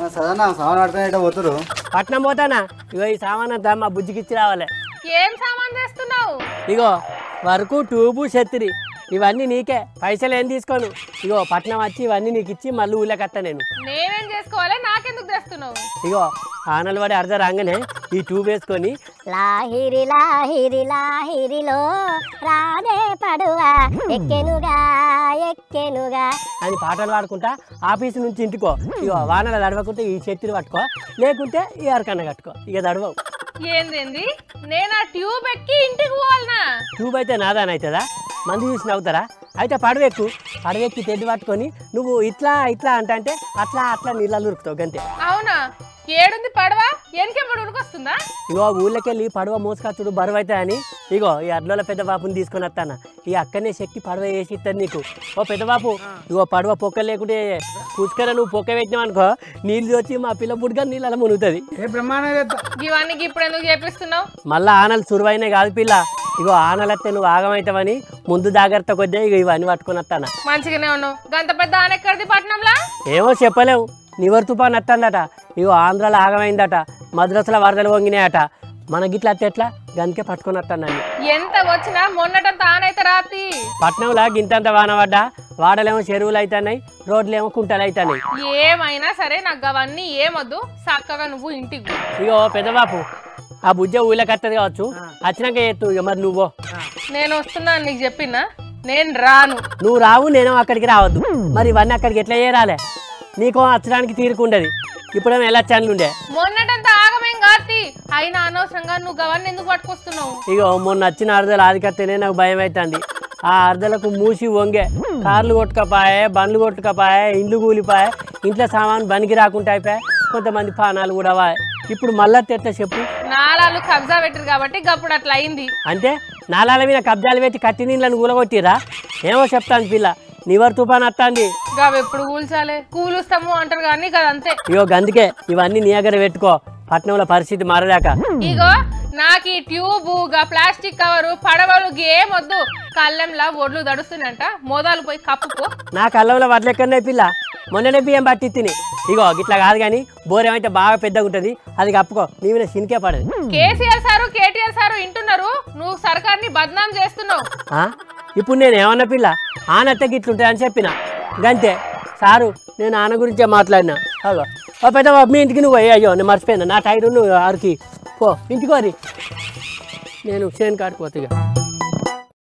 సదన్నా సామాన్ పట్టుకుని పోతురు పట్నం పోతానా ఇగో ఈ సామాన్ అంతా మా బుజ్జికి ఇచ్చి రావాలి ఏం సామాన్ తెస్తున్నావు ఇగో వరకు ట్యూబు చెత్తిరి ఇవన్నీ నీకే పైసలు ఏం తీసుకోను ఇగో పట్నం వచ్చి ఇవన్నీ నీకు ఇచ్చి మళ్ళీ ఊళ్ళకత్తా నేను నేనేం చేసుకోవాలి నాకెందుకు తెస్తున్నావు ఇగో ఆనలు పడి అర్ధ రాగానే ఈ ట్యూబ్ వేసుకొని లాహిరి లాహిరి లాహిరిలో రాదే పడువ ఎక్కెనుగా ఎక్కెనుగా అని పాటలు పాడుకుంటా ఆఫీస్ నుంచి ఇంటికో ఇగో వానలు తడవకుంటే ఈ చెత్తిరి పట్టుకో లేకుంటే ఈ అరకన్న కట్టుకో ఇక తడవవు ఏంది నేను ఆ ట్యూబ్ ఎక్కి ఇంటికి పోవాలనా ట్యూబ్ అయితే నాదాని అవుతుందా మంది చూసి నవ్వుతారా అయితే పడవెక్కు పడవెక్కి తెడ్డు పట్టుకొని నువ్వు ఇట్లా ఇట్లా అంటే అంటే అట్లా అట్లా నీళ్ళలో ఉరుకుతావు గంతే అవునా ఏడుంది పడవ వెనకెప్పుడు ఉరికొస్తుందా ఇగో ఊళ్ళకెళ్ళి పడవ మోసుకొచ్చుడు బరువు అవుతాయని ఇగో ఈ అడ్లోల పెద్ద బాపుని తీసుకొని వస్తాను ఈ అక్కనే చెక్కి పడవ వేసి ఇస్తాను నీకు ఓ పెద్ద బాపు ఇగో పడవ పొక్క లేకుంటే పుష్కర నువ్వు పొక్క పెట్టినావు అనుకో నీళ్ళు వచ్చి మా పిల్ల పుట్టుగా నీళ్ళ మునుగుతుంది ఏ బ్రహ్మాండం చేస్తా ఇవన్నీ ఇప్పుడు ఎందుకు చేపిస్తున్నావు మళ్ళా ఆనలు సురువైన కాదు పిల్ల ఇగో ఆనలత్తే నువ్వు ఆగమైతావని ముందు జాగ్రత్త కొద్దిగా ఇగో ఇవన్నీ పట్టుకొని వస్తాను మంచిగానే ఉన్నావు గంత పెద్ద ఆనెక్కడిది పట్నంలా ఏమో చెప్పలేవు నివర్ తుఫాన్ వస్తుందట ఇగో ఆంధ్రాలో ఆగమైందట మద్రాసులో వరదలు వంగినాయట మన గిట్ల అత్తే ఎట్లా గందుకే పట్టుకొని వస్తాను ఎంత వచ్చినా మొన్నటంత ఆనైతే రాతి పట్నంలో గింతంత వాన పడ్డా వాడలేమో చెరువులు అవుతున్నాయి రోడ్లేమో కుంటలు అవుతున్నాయి ఏమైనా సరే నాకు అవన్నీ ఏమొద్దు చక్కగా నువ్వు ఇంటికి పో. ఇగో పెద్దబాపు ఆ బుజ్జ ఊళ్ళకి వస్తుంది కావచ్చు వచ్చినాక ఎత్తు ఇక మరి నువ్వు నేను వస్తున్నాను నీకు చెప్పినా నేను రాను నువ్వు రావు నేను అక్కడికి రావద్దు మరి ఇవన్నీ అక్కడికి ఎట్లా చేరాలి నీకో వచ్చడానికి తీరుకుండదు ఇప్పుడేమో ఎలా ఛానల్ ఉండే మొన్నటంత ఆగమేం కాతి అయినా అనవసరంగా నువ్వు అవన్నీ ఎందుకు పట్టుకొస్తున్నావు ఇగో మొన్న వచ్చిన అరదలు ఆదికత్తేనే నాకు భయం అవుతుంది ఆ అరదలకు మూసి వంగే కార్లు కొట్టుకపోయే బండ్లు కొట్టుకపోయే ఇండ్లు కూలిపోయే ఇంట్లో సామాన్ బనికి రాకుండా అయిపోయాయి కొంతమంది పానాలు కూడా వాయ్ ఇప్పుడు మళ్ళా తెట్ట చెప్పు నాలాలు కబ్జా పెట్టరు కాబట్టి గప్పుడు అట్లా అయింది అంటే నాలాల మీద కబ్జాలు పెట్టి కట్టి నీళ్ళని కూలగొట్టిరా ఏమో చెప్తాను పిల్ల నివర్ తుఫాన్ వస్తుంది గవి ఎప్పుడు కూల్చాలి కూలుస్తాము అంటారు కానీ కదంతే ఇగో గందుకే ఇవన్నీ నీ దగ్గర పెట్టుకో పట్నంలో పరిస్థితి మారలేక ఇగో నాకు ఈ ట్యూబ్ గా ప్లాస్టిక్ కవరు పడవలు ఏమొద్దు కళ్ళెంలా ఒడ్లు దడుస్తున్నాయంట మోదాలు పోయి కప్పుకో నా కళ్ళంలో వడ్లెక్కనే పిల్ల మొన్ననే బియ్యం పట్టి తిని ఇగో గిట్లా కాదు కానీ బోరం అయితే బాగా పెద్దగా ఉంటుంది అది కప్పుకో నీ మీద సినికే పడదు కేసీఆర్ సారు కేటీఆర్ సారు వింటున్నారు నువ్వు సర్కార్ని బద్నాం చేస్తున్నావు ఆ? ఇప్పుడు నేను ఏమన్నా పిల్ల ఆనత్త గిట్లుంటుంది అని చెప్పిన గంతే సారు నేను ఆన గురించే మాట్లాడినా అగో ఓ పెద్ద బాబు, మీ ఇంటికి నువ్వు పోయి, అయ్యో నేను మర్చిపోయినా నా టైరు నువ్వు ఆరికి పో ఇంటికోరి నేను చేను కాడిపోతా ఇక